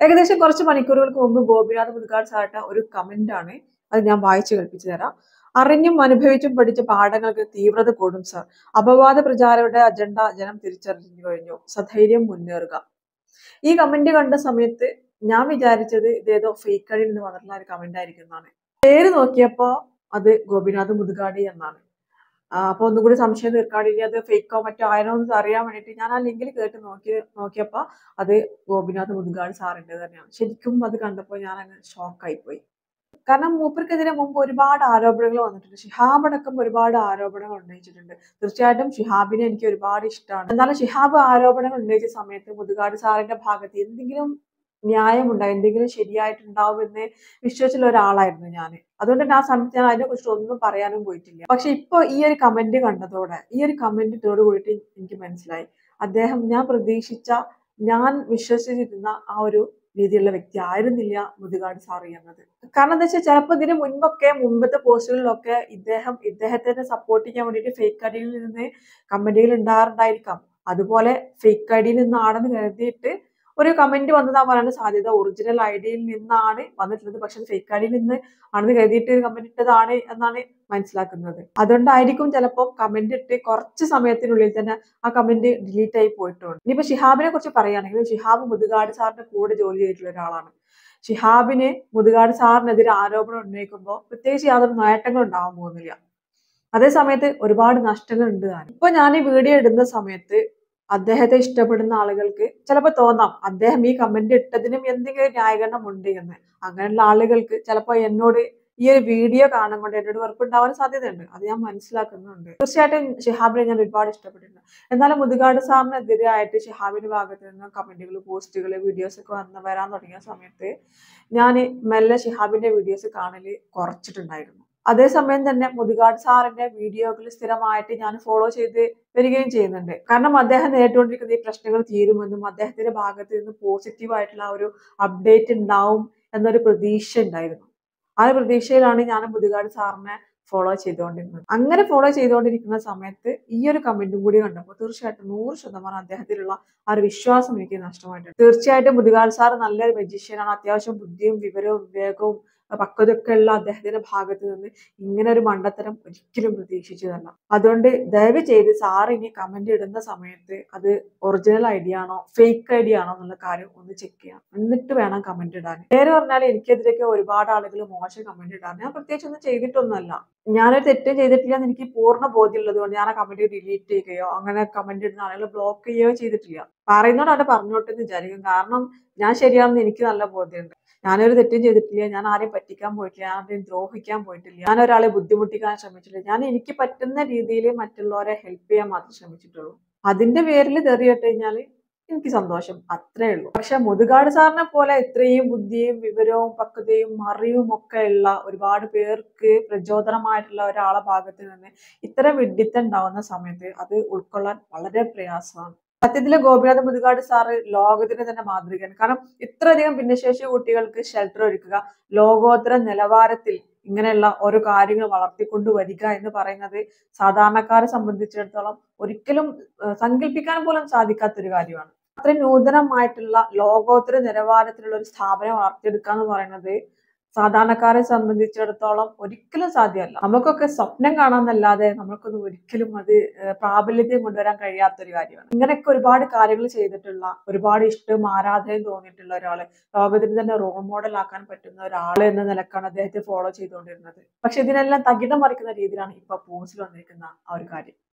ഏകദേശം കുറച്ച് മണിക്കൂറുകൾക്ക് മുമ്പ് ഗോപിനാഥ് മുതുകാട് സാറിട്ട ഒരു കമന്റ് ആണ് അത് ഞാൻ വായിച്ചു കേൾപ്പിച്ചു തരാം അറിഞ്ഞും അനുഭവിച്ചും പഠിച്ച പാഠങ്ങൾക്ക് തീവ്രത കൂടും സർ അപവാദ പ്രചാരയുടെ അജണ്ട ജനം തിരിച്ചറിഞ്ഞു കഴിഞ്ഞു സധൈര്യം മുന്നേറുക ഈ കമന്റ് കണ്ട സമയത്ത് ഞാൻ വിചാരിച്ചത് ഇതേതോ ഫേക്കടിയിൽ നിന്ന് വന്നിട്ടുള്ള ഒരു കമന്റ് ആയിരിക്കും എന്നാണ് പേര് നോക്കിയപ്പോ അത് ഗോപിനാഥ് മുതുകാടി എന്നാണ് ആ, അപ്പൊ ഒന്നുകൂടി സംശയം തീർക്കാൻ ഇനി അത് ഫേക്കോ മറ്റോ ആയനോ എന്ന് അറിയാൻ വേണ്ടിയിട്ട് ഞാൻ ആ ലിങ്കിൽ കേട്ട് നോക്കി നോക്കിയപ്പോ അത് ഗോപിനാഥ് മുതുകാട് സാറിന്റെ തന്നെയാണ് ശരിക്കും അത് കണ്ടപ്പോൾ ഞാൻ അങ്ങ് ഷോക്കായി പോയി കാരണം മൂപ്പർക്കെതിരെ മുമ്പ് ഒരുപാട് ആരോപണങ്ങൾ വന്നിട്ടുണ്ട് ഷിഹാബ് അടക്കം ഒരുപാട് ആരോപണങ്ങൾ ഉന്നയിച്ചിട്ടുണ്ട് തീർച്ചയായിട്ടും ഷിഹാബിനെ എനിക്ക് ഒരുപാട് ഇഷ്ടമാണ് എന്നാലും ഷിഹാബ് ആരോപണങ്ങൾ ഉന്നയിച്ച സമയത്ത് മുതുകാട് സാറിന്റെ ഭാഗത്ത് എന്തെങ്കിലും ന്യായമുണ്ടാവും എന്തെങ്കിലും ശരിയായിട്ടുണ്ടാവും എന്ന് വിശ്വസിച്ചുള്ള ഒരാളായിരുന്നു ഞാൻ അതുകൊണ്ട് തന്നെ ആ സമയത്ത് ഞാൻ അതിനെ കുറിച്ച് ഒന്നും പറയാനും പോയിട്ടില്ല പക്ഷെ ഇപ്പൊ ഈ ഒരു കമന്റ് കണ്ടതോടെ ഈ ഒരു കമന്റിനോട് കൂടിയിട്ട് എനിക്ക് മനസ്സിലായി അദ്ദേഹം ഞാൻ പ്രതീക്ഷിച്ച ഞാൻ വിശ്വസിച്ചിരുന്ന ആ ഒരു രീതിയിലുള്ള വ്യക്തി ആയിരുന്നില്ല മുതുകാട് സാറി എന്നത് കാരണം എന്താ വെച്ചാൽ ചിലപ്പോൾ ഇതിന് മുൻപൊക്കെ മുമ്പത്തെ പോസ്റ്റുകളിലൊക്കെ ഇദ്ദേഹം ഇദ്ദേഹത്തിനെ സപ്പോർട്ട് ചെയ്യാൻ വേണ്ടിയിട്ട് ഫേക്ക് ഐഡിയിൽ നിന്ന് കമന്റുകൾ ഉണ്ടാറുണ്ടായിരിക്കാം അതുപോലെ ഫേക്ക് ഐഡിയിൽ നിന്നാണെന്ന് കരുതിയിട്ട് ഒരു കമന്റ് വന്നതാ പറയാനുള്ള സാധ്യത ഒറിജിനൽ ഐഡിയിൽ നിന്നാണ് വന്നിട്ടുള്ളത് പക്ഷെ ഫേക്ക് ഐഡിയിൽ നിന്ന് ആണെന്ന് കരുതിയിട്ട് കമന്റ് ഇട്ടതാണ് എന്നാണ് മനസ്സിലാക്കുന്നത് അതുകൊണ്ടായിരിക്കും ചിലപ്പോൾ കമന്റ് ഇട്ട് കുറച്ച് സമയത്തിനുള്ളിൽ തന്നെ ആ കമന്റ് ഡിലീറ്റ് ആയി പോയിട്ടുണ്ട് ഇനിയിപ്പോ ഷിഹാബിനെ കുറിച്ച് പറയുകയാണെങ്കിൽ ഷിഹാബ് മുതുകാട് സാറിന്റെ കൂടെ ജോലി ചെയ്തിട്ടുള്ള ഒരാളാണ് ഷിഹാബിന് മുതുകാട് സാറിനെതിരെ ആരോപണം ഉന്നയിക്കുമ്പോൾ പ്രത്യേകിച്ച് യാതൊരു നേട്ടങ്ങളും ഉണ്ടാവാൻ പോകുന്നില്ല അതേ സമയത്ത് ഒരുപാട് നഷ്ടങ്ങൾ ഉണ്ട് താനും ഇപ്പൊ ഞാൻ ഈ വീഡിയോ ഇടുന്ന സമയത്ത് അദ്ദേഹത്തെ ഇഷ്ടപ്പെടുന്ന ആളുകൾക്ക് ചിലപ്പോൾ തോന്നാം അദ്ദേഹം ഈ കമന്റ് ഇട്ടതിനും എന്തെങ്കിലും ന്യായീകരണം ഉണ്ട് എന്ന് അങ്ങനെയുള്ള ആളുകൾക്ക് ചിലപ്പോൾ എന്നോട് ഈ ഒരു വീഡിയോ കാണാൻ കൊണ്ട് എന്നോട് വെറുപ്പുണ്ടാവാൻ സാധ്യതയുണ്ട് അത് ഞാൻ മനസ്സിലാക്കുന്നുണ്ട് തീർച്ചയായിട്ടും ഷിഹാബിനെ ഞാൻ ഒരുപാട് ഇഷ്ടപ്പെട്ടിട്ടുണ്ട് എന്നാലും മുതുകാട് സാറിനെതിരായിട്ട് ഷിഹാബിന്റെ ഭാഗത്ത് നിന്ന് കമന്റുകൾ പോസ്റ്റുകൾ വീഡിയോസ് ഒക്കെ വന്ന് വരാൻ തുടങ്ങിയ സമയത്ത് ഞാൻ മെല്ലെ ഷിഹാബിന്റെ വീഡിയോസ് കാണല് കുറച്ചിട്ടുണ്ടായിരുന്നു അതേസമയം തന്നെ മുതുകാട് സാറിന്റെ വീഡിയോകൾ സ്ഥിരമായിട്ട് ഞാൻ ഫോളോ ചെയ്ത് വരികയും ചെയ്യുന്നുണ്ട് കാരണം അദ്ദേഹം നേരിട്ടുകൊണ്ടിരിക്കുന്ന ഈ പ്രശ്നങ്ങൾ തീരുമെന്നും അദ്ദേഹത്തിന്റെ ഭാഗത്ത് നിന്ന് പോസിറ്റീവ് ആയിട്ടുള്ള ആ ഒരു അപ്ഡേറ്റ് ഉണ്ടാവും എന്നൊരു പ്രതീക്ഷ ഉണ്ടായിരുന്നു ആ ഒരു പ്രതീക്ഷയിലാണ് ഞാൻ മുതുകാട് സാറിനെ ഫോളോ ചെയ്തുകൊണ്ടിരുന്നത് അങ്ങനെ ഫോളോ ചെയ്തുകൊണ്ടിരിക്കുന്ന സമയത്ത് ഈ ഒരു കമന്റും കൂടി കണ്ടപ്പോൾ തീർച്ചയായിട്ടും നൂറ് ശതമാനം അദ്ദേഹത്തിലുള്ള ആ ഒരു വിശ്വാസം എനിക്ക് നഷ്ടമായിട്ടുണ്ട് തീർച്ചയായിട്ടും മുതുകാട് സാർ നല്ലൊരു മജീഷ്യനാണ് അത്യാവശ്യം ബുദ്ധിയും വിവരവും വിവേകവും പക്വതയൊക്കെ ഉള്ള അദ്ദേഹത്തിന്റെ ഭാഗത്ത് നിന്ന് ഇങ്ങനെ ഒരു മണ്ടത്തരം ഒരിക്കലും പ്രതീക്ഷിച്ചതല്ല അതുകൊണ്ട് ദയവ് ചെയ്ത് സാർ ഇനി കമന്റ് ഇടുന്ന സമയത്ത് അത് ഒറിജിനൽ ഐഡിയ ആണോ ഫേക്ക് ഐഡിയ ആണോ എന്നുള്ള കാര്യം ഒന്ന് ചെക്ക് ചെയ്യാം എന്നിട്ട് വേണം കമന്റ് ഇടാൻ പേര് പറഞ്ഞാൽ എനിക്കെതിരെയൊക്കെ ഒരുപാട് ആളുകൾ മോശം കമന്റ് ഇടാൻ ഞാൻ പ്രത്യേകിച്ച് ഒന്നും ചെയ്തിട്ടൊന്നുമല്ല ഞാനൊരു തെറ്റും ചെയ്തിട്ടില്ല എന്ന് എനിക്ക് പൂർണ്ണ ബോധ്യമുള്ളത് കൊണ്ട് ഞാൻ ആ കമന്റ് ഡിലീറ്റ് ചെയ്യുകയോ അങ്ങനെ കമന്റ് ഇടുന്ന ആളുകൾ ബ്ലോക്ക് ചെയ്യുകയോ ചെയ്തിട്ടില്ല പറയുന്നോട് അവിടെ പറഞ്ഞോട്ടെ എന്ന് വിചാരിക്കും കാരണം ഞാൻ ശരിയാണെന്ന് എനിക്ക് നല്ല ബോധ്യമുണ്ട് ഞാനൊരു തെറ്റും ചെയ്തിട്ടില്ല ഞാൻ ആരെയും പറ്റിക്കാൻ പോയിട്ടില്ല ഞാൻ ആരെയും ദ്രോഹിക്കാൻ പോയിട്ടില്ല ഞാൻ ഒരാളെ ബുദ്ധിമുട്ടിക്കാൻ ശ്രമിച്ചിട്ടില്ല ഞാൻ എനിക്ക് പറ്റുന്ന രീതിയിൽ മറ്റുള്ളവരെ ഹെൽപ്പ് ചെയ്യാൻ മാത്രമേ ശ്രമിച്ചിട്ടുള്ളൂ അതിന്റെ പേരിൽ തെറിയിട്ട് കഴിഞ്ഞാൽ എനിക്ക് സന്തോഷം അത്രേ ഉള്ളൂ പക്ഷെ മുതുകാട് സാറിനെ പോലെ ഇത്രയും ബുദ്ധിയും വിവരവും പക്വതയും അറിവും ഒക്കെ ഉള്ള ഒരുപാട് പേർക്ക് പ്രചോദനമായിട്ടുള്ള ഒരാളെ ഭാഗത്ത് നിന്ന് ഇത്തരം വിഡ്ഢിത്തം ഉണ്ടാവുന്ന സമയത്ത് അത് ഉൾക്കൊള്ളാൻ വളരെ പ്രയാസമാണ് സത്യത്തില് ഗോപിനാഥ മുതുകാട് സാറ് ലോകത്തിന് തന്നെ മാതൃകയാണ് കാരണം ഇത്രയധികം ഭിന്നശേഷി കുട്ടികൾക്ക് ഷെൽട്ടർ ഒരുക്കുക ലോകോത്തര നിലവാരത്തിൽ ഇങ്ങനെയുള്ള ഓരോ കാര്യങ്ങൾ വളർത്തിക്കൊണ്ട് വരിക എന്ന് പറയുന്നത് സാധാരണക്കാരെ സംബന്ധിച്ചിടത്തോളം ഒരിക്കലും ഏഹ്, സങ്കല്പിക്കാൻ പോലും സാധിക്കാത്ത ഒരു കാര്യമാണ് അത്രയും നൂതനമായിട്ടുള്ള ലോകോത്തര നിലവാരത്തിലുള്ള ഒരു സ്ഥാപനം വളർത്തിയെടുക്കുക എന്ന് പറയുന്നത് സാധാരണക്കാരെ സംബന്ധിച്ചിടത്തോളം ഒരിക്കലും സാധ്യമല്ല നമുക്കൊക്കെ സ്വപ്നം കാണാന്നല്ലാതെ നമുക്കൊന്നും ഒരിക്കലും അത് ഏഹ്, പ്രാബല്യത്തിൽ കൊണ്ടുവരാൻ കഴിയാത്തൊരു കാര്യമാണ് ഇങ്ങനെയൊക്കെ ഒരുപാട് കാര്യങ്ങൾ ചെയ്തിട്ടുള്ള ഒരുപാട് ഇഷ്ടവും ആരാധനയും തോന്നിയിട്ടുള്ള ഒരാള് ലോകത്തിന് തന്നെ റോൾ മോഡൽ ആക്കാൻ പറ്റുന്ന ഒരാൾ എന്ന നിലക്കാണ് അദ്ദേഹത്തെ ഫോളോ ചെയ്തുകൊണ്ടിരുന്നത് പക്ഷെ ഇതിനെല്ലാം തകിടം മറിക്കുന്ന രീതിയിലാണ് ഇപ്പൊ പോസ്റ്റിൽ വന്നിരിക്കുന്ന ആ ഒരു കാര്യം